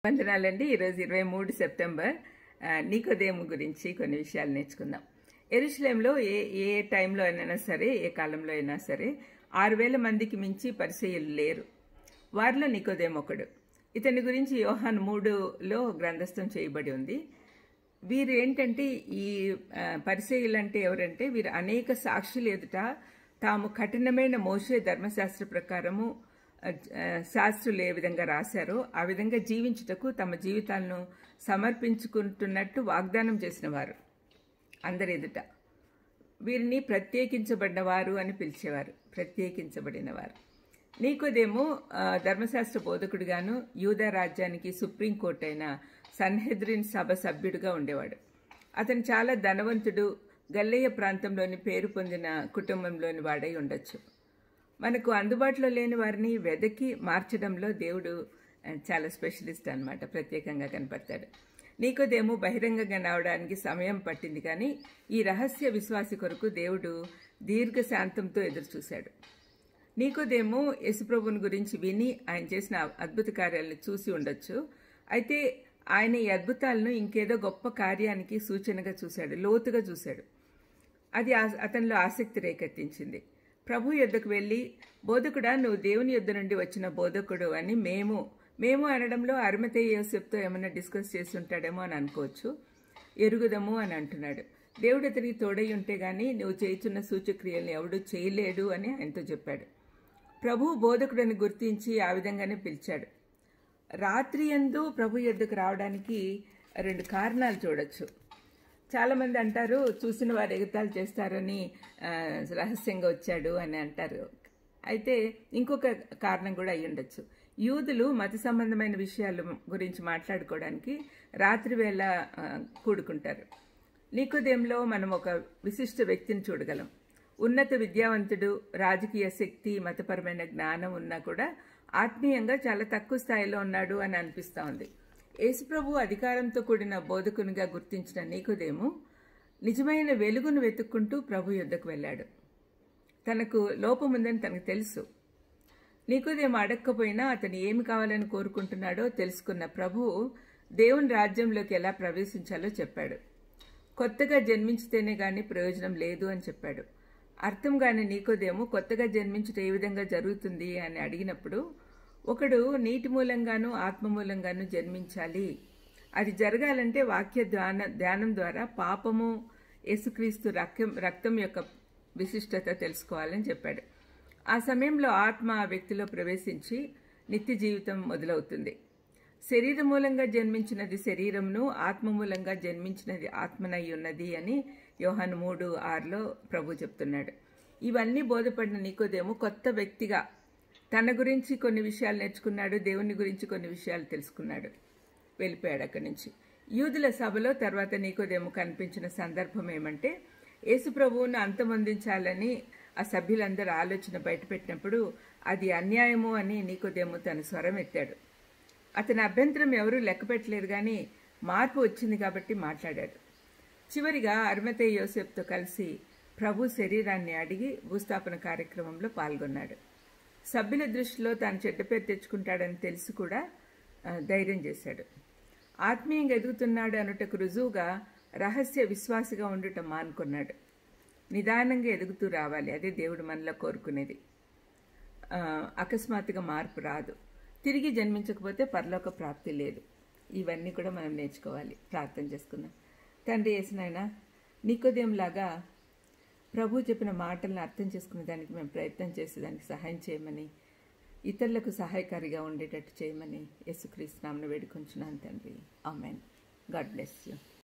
వందనాలండి ఈరోజు ఇరవై మూడు సెప్టెంబర్ ఆ, నీకోదేము గురించి కొన్ని విషయాలు నేర్చుకుందాం ఎరుషలేంలో ఏ ఏ టైంలో అయినా సరే ఏ కాలంలో అయినా సరే ఆరు వేల మందికి మించి పరిచయులు లేరు వారిలో నికోదేము ఒకడు ఇతని గురించి యోహాన్ మూడులో గ్రంథస్థం చేయబడి ఉంది వీరు ఏంటంటే ఈ ఆ, పరిచయులు అంటే ఎవరంటే వీరు అనేక సాక్షులు ఎదుట తాము కఠినమైన మోసే ధర్మశాస్త్ర ప్రకారము ఆ, శాస్త్రులు ఏ విధంగా రాశారో ఆ విధంగా జీవించుటకు తమ జీవితాలను సమర్పించుకుంటున్నట్టు వాగ్దానం చేసిన వారు అందరి ఎదుట వీరిని ప్రత్యేకించబడిన వారు అని పిలిచేవారు ప్రత్యేకించబడిన వారు నీకోదేమో ఆ, ధర్మశాస్త్ర బోధకుడిగాను యూదా రాజ్యానికి సుప్రీంకోర్టు అయిన సన్హెద్రిన్ సభ సభ్యుడిగా ఉండేవాడు అతను చాలా ధనవంతుడు గల్లయ్య ప్రాంతంలోని పేరు పొందిన కుటుంబంలోని వాడై ఉండొచ్చు మనకు అందుబాటులో లేని వారిని వెదకి మార్చడంలో దేవుడు ఆ, చాలా స్పెషలిస్ట్ అన్నమాట ప్రత్యేకంగా కనపడతాడు నీకోదేమో బహిరంగంగా రావడానికి సమయం పట్టింది కానీ ఈ రహస్య విశ్వాసి కొరకు దేవుడు దీర్ఘశాంతంతో ఎదురు చూశాడు నీకోదేమో యేసుప్రభుని గురించి విని ఆయన చేసిన అద్భుత కార్యాలను చూసి ఉండొచ్చు అయితే ఆయన ఈ అద్భుతాలను ఇంకేదో గొప్ప కార్యానికి సూచనగా చూశాడు లోతుగా చూశాడు అది ఆ- అతనిలో ఆసక్తి రేకెత్తించింది ప్రభు యొద్దకు వెళ్ళి బోధకుడా నువ్వు దేవుని యొద్ద నుండి వచ్చిన బోధకుడు అని మేము మేము అనడంలో అరిమతే యోసెఫ్తో ఏమైనా డిస్కస్ చేస్తుంటాడేమో అని అనుకోవచ్చు ఎరుగుదము అని అంటున్నాడు దేవుడు అతనికి తోడై ఉంటే గాని నువ్వు చేయుచున్న సూచక్రియల్ని ఎవడు చేయలేడు అని ఆయనతో చెప్పాడు ప్రభు బోధకుడని గుర్తించి ఆ విధంగానే పిలిచాడు రాత్రి ఎందు ప్రభు యొద్దకు రావడానికి రెండు కారణాలు చూడొచ్చు చాలా మంది అంటారు చూసిన వారు ఎగతాలు చేస్తారని ఆ, రహస్యంగా వచ్చాడు అని అంటారు అయితే ఇంకొక కారణం కూడా అయి ఉండొచ్చు యూదులు మత సంబంధమైన విషయాల గురించి మాట్లాడుకోవడానికి రాత్రి వేళ ఆ, కూడుకుంటారు నీకోదేంలో మనం ఒక విశిష్ట వ్యక్తిని చూడగలం ఉన్నత విద్యావంతుడు రాజకీయ శక్తి మతపరమైన జ్ఞానం ఉన్నా కూడా ఆత్మీయంగా చాలా తక్కువ స్థాయిలో ఉన్నాడు అని అనిపిస్తా ఉంది యేసుప్రభు అధికారంతో కూడిన బోధకునిగా గుర్తించిన నీకోదేము నిజమైన వెలుగును వెతుక్కుంటూ ప్రభు యుద్ధకు వెళ్ళాడు తనకు లోపముందని తనకు తెలుసు నీకోదేమో అడక్కపోయినా అతను ఏమి కావాలని కోరుకుంటున్నాడో తెలుసుకున్న ప్రభు దేవుని రాజ్యంలోకి ఎలా ప్రవేశించాలో చెప్పాడు కొత్తగా జన్మించితేనే గాని ప్రయోజనం లేదు అని చెప్పాడు అర్థం కాని నీకోదేమో కొత్తగా జన్మించుట ఏ విధంగా జరుగుతుంది అని అడిగినప్పుడు ఒకడు నీటి మూలంగాను ఆత్మ మూలంగాను జన్మించాలి అది జరగాలంటే వాక్య ధ్యాన ధ్యానం ద్వారా పాపము యేసుక్రీస్తు రక్తం రక్తం యొక్క విశిష్టత తెలుసుకోవాలని చెప్పాడు ఆ సమయంలో ఆత్మ ఆ వ్యక్తిలో ప్రవేశించి నిత్య జీవితం మొదలవుతుంది శరీర మూలంగా జన్మించినది శరీరంను ఆత్మ మూలంగా జన్మించినది ఆత్మనై ఉన్నది అని యోహాను మూడు ఆరులో ప్రభు చెప్తున్నాడు ఇవన్నీ బోధపడిన నీకోదేమో కొత్త వ్యక్తిగా తన గురించి కొన్ని విషయాలు నేర్చుకున్నాడు దేవుని గురించి కొన్ని విషయాలు తెలుసుకున్నాడు వెళ్ళిపోయాడు అక్కడి నుంచి యూదుల సభలో తర్వాత నీకోదేమో కనిపించిన సందర్భం ఏమంటే యేసు ప్రభువును అంతమొందించాలని ఆ సభ్యులందరూ ఆలోచన బయటపెట్టినప్పుడు అది అన్యాయము అని నీకోదేమో తన స్వరం ఎత్తాడు అతని అభ్యంతరం ఎవరూ లెక్క పెట్టలేరు కానీ మార్పు వచ్చింది కాబట్టి మాట్లాడాడు చివరిగా అరుమతే యోసెఫ్తో కలిసి ప్రభు శరీరాన్ని అడిగి భూస్థాపన కార్యక్రమంలో పాల్గొన్నాడు సభ్యుల దృష్టిలో తాను చెడ్డ పేరు తెచ్చుకుంటాడని తెలిసి కూడా ఆ, ధైర్యం చేశాడు ఆత్మీయంగా ఎదుగుతున్నాడు అనుటకు రుజువుగా రహస్య విశ్వాసిగా ఉండటం మానుకున్నాడు నిదానంగా ఎదుగుతూ రావాలి అదే దేవుడు మనలో కోరుకునేది ఆ, అకస్మాత్తుగా మార్పు రాదు తిరిగి జన్మించకపోతే పరలోక ప్రాప్తి లేదు ఇవన్నీ కూడా మనం నేర్చుకోవాలి ప్రార్థన చేసుకుందాం తండ్రి వేసినాయన నీకోదేంలాగా ప్రభు చెప్పిన మాటలను అర్థం చేసుకునే దానికి మేము ప్రయత్నం చేసేదానికి సహాయం చేయమని ఇతరులకు సహాయకారిగా ఉండేటట్టు చేయమని యేసుక్రీస్తు నామను వేడుకొంచున్నాను తండ్రి ఆమెన్ గాడ్ బ్లెస్ యూ